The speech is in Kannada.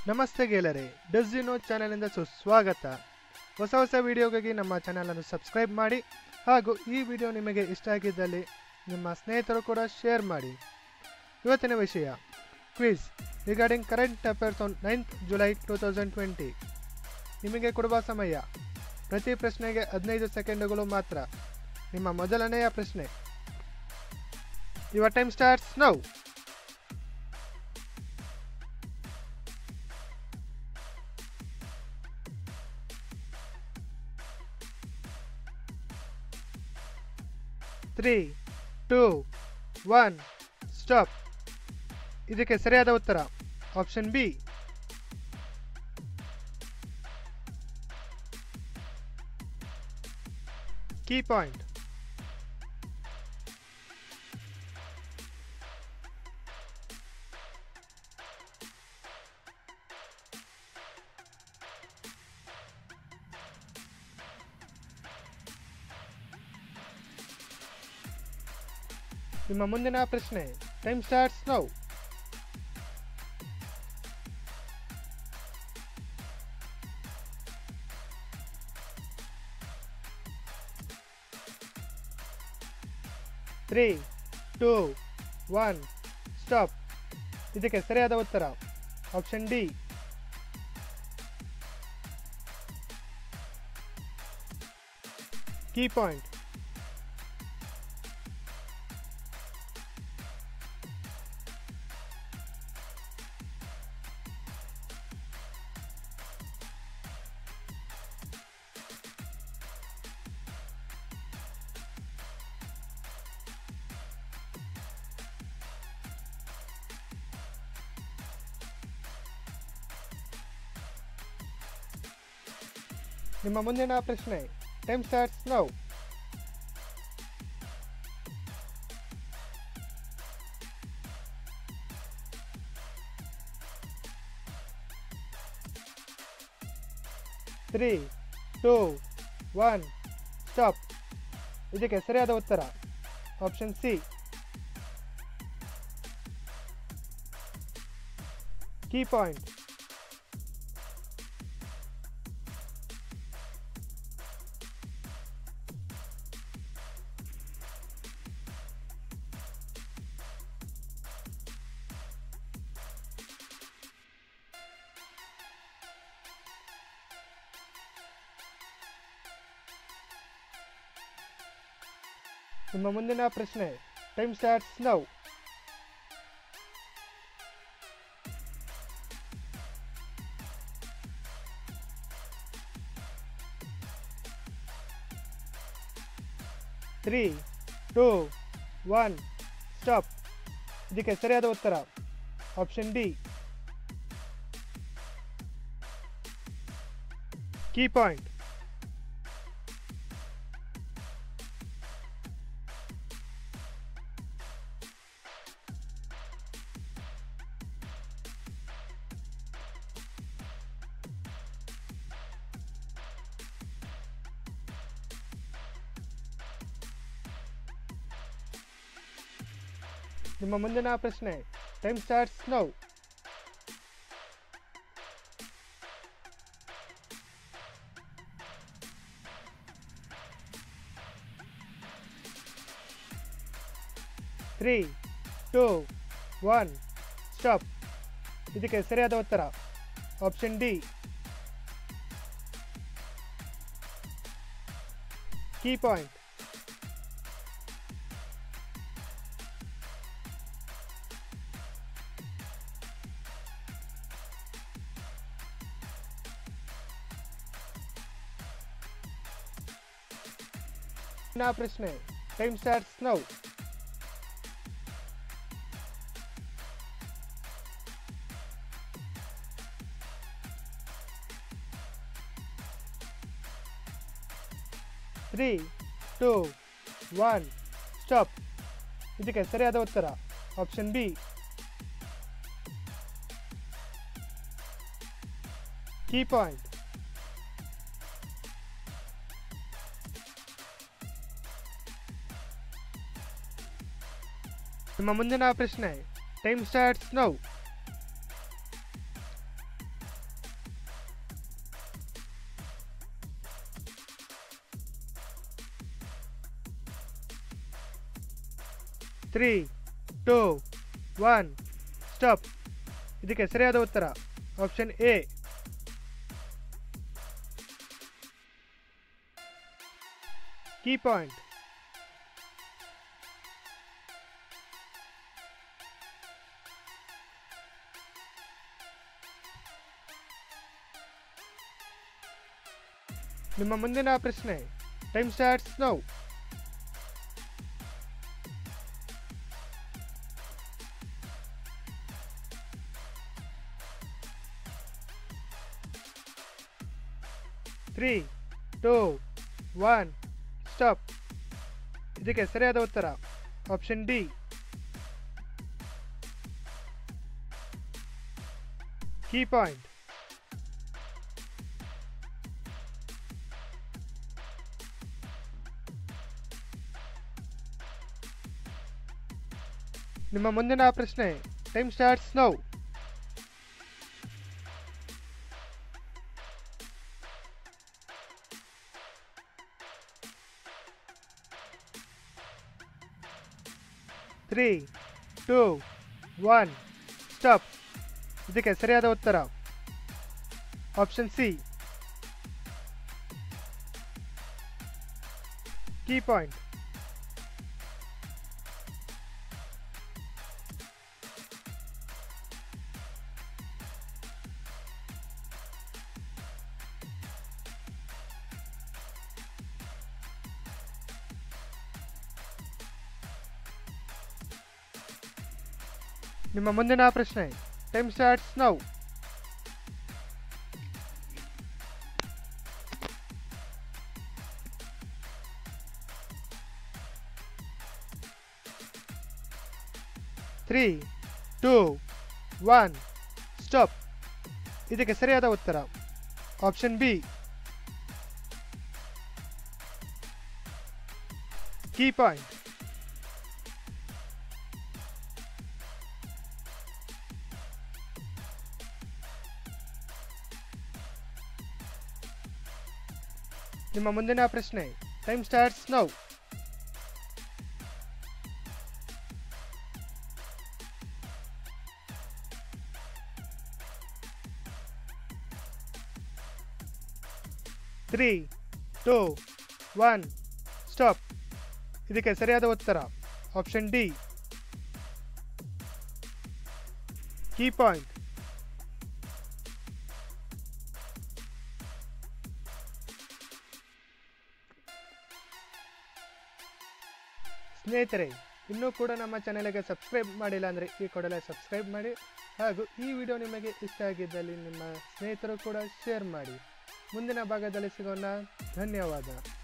ನಮಸ್ತೆ ಗೆಳೆಯರೆ ಡಸ್ ಯು ನೋ ಚಾನೆಲಿಂದ ಸುಸ್ವಾಗತ ಹೊಸ ಹೊಸ ವಿಡಿಯೋಗಾಗಿ ನಮ್ಮ ಚಾನಲನ್ನು ಸಬ್ಸ್ಕ್ರೈಬ್ ಮಾಡಿ ಹಾಗೂ ಈ ವಿಡಿಯೋ ನಿಮಗೆ ಇಷ್ಟ ಆಗಿದ್ದಲ್ಲಿ ನಿಮ್ಮ ಸ್ನೇಹಿತರು ಕೂಡ ಶೇರ್ ಮಾಡಿ ಇವತ್ತಿನ ವಿಷಯ quiz regarding current affairs on ninth July two thousand twenty ನಿಮಗೆ ಕೊಡುವ ಸಮಯ ಪ್ರತಿ ಪ್ರಶ್ನೆಗೆ ಹದಿನೈದು ಸೆಕೆಂಡುಗಳು ಮಾತ್ರ ನಿಮ್ಮ ಮೊದಲನೆಯ ಪ್ರಶ್ನೆ your time starts now three two one stop ಇದಕ್ಕೆ ಸರಿಯಾದ ಉತ್ತರ ಆಪ್ಷನ್ ಬಿ ಕೀ ಪಾಯಿಂಟ್ ನಿಮ್ಮ ಮುಂದಿನ ಪ್ರಶ್ನೆ time starts now three two one stop ಇದಕ್ಕೆ ಸರಿಯಾದ ಉತ್ತರ ಆಪ್ಷನ್ ಡಿ ಕೀ ಪಾಯಿಂಟ್ ನಿಮ್ಮ ಮುಂದಿನ ಪ್ರಶ್ನೆ time starts now three two one stop ಇದಕ್ಕೆ ಸರಿಯಾದ ಉತ್ತರ ಆಪ್ಷನ್ ಸಿ ಕೀ ಪಾಯಿಂಟ್ ನಿಮ್ಮ ಮುಂದಿನ ಪ್ರಶ್ನೆ time starts now three two one stop ಇದಕ್ಕೆ ಸರಿಯಾದ ಉತ್ತರ ಆಪ್ಷನ್ ಡಿ ಕೀ ಪಾಯಿಂಟ್ ನಿಮ್ಮ ಮುಂದಿನ ಪ್ರಶ್ನೆ time starts now three two one stop ಇದಕ್ಕೆ ಸರಿಯಾದ ಉತ್ತರ ಆಪ್ಷನ್ ಡಿ ಕೀ ಪಾಯಿಂಟ್ ನಾ ಪ್ರಶ್ನೆ time starts now three two one stop ಇದಕ್ಕೆ ಸರಿಯಾದ ಉತ್ತರ ಆಪ್ಷನ್ ಬಿ ಕೀ ಪಾಯಿಂಟ್ ನಿಮ್ಮ ಮುಂದಿನ ಪ್ರಶ್ನೆ time starts now three two one stop ಇದಕ್ಕೆ ಸರಿಯಾದ ಉತ್ತರ ಆಪ್ಷನ್ ಎ ಕೀ ಪಾಯಿಂಟ್ ನಿಮ್ಮ ಮುಂದಿನ ಪ್ರಶ್ನೆ time starts now three two one stop ಇದಕ್ಕೆ ಸರಿಯಾದ ಉತ್ತರ ಆಪ್ಷನ್ ಡಿ ಕೀ ಪಾಯಿಂಟ್ ನಿಮ್ಮ ಮುಂದಿನ ಪ್ರಶ್ನೆ time starts now three two one stop ಇದಕ್ಕೆ ಸರಿಯಾದ ಉತ್ತರ ಆಪ್ಷನ್ ಸಿ ಕೀ ಪಾಯಿಂಟ್ ನಿಮ್ಮ ಮುಂದಿನ ಪ್ರಶ್ನೆ time starts now three two one stop ಇದಕ್ಕೆ ಸರಿಯಾದ ಉತ್ತರ ಆಪ್ಷನ್ ಬಿ ಕೀ ಪಾಯಿಂಟ್ ನಿಮ್ಮ ಮುಂದಿನ ಪ್ರಶ್ನೆ time starts now three two one stop ಇದಕ್ಕೆ ಸರಿಯಾದ ಉತ್ತರ ಆಪ್ಷನ್ ಡಿ ಕೀ ಪಾಯಿಂಟ್ ಸ್ನೇಹಿತರೆ ಇನ್ನೂ ಕೂಡ ನಮ್ಮ ಚಾನೆಲ್ಗೆ ಸಬ್ಸ್ಕ್ರೈಬ್ ಮಾಡಿಲ್ಲ ಅಂದರೆ ಈ ಕೂಡಲೇ ಸಬ್ಸ್ಕ್ರೈಬ್ ಮಾಡಿ ಹಾಗೂ ಈ ವಿಡಿಯೋ ನಿಮಗೆ ಇಷ್ಟ ಆಗಿದ್ದಲ್ಲಿ ನಿಮ್ಮ ಸ್ನೇಹಿತರು ಕೂಡ ಶೇರ್ ಮಾಡಿ ಮುಂದಿನ ಭಾಗದಲ್ಲಿ ಸಿಗೋಣ ಧನ್ಯವಾದ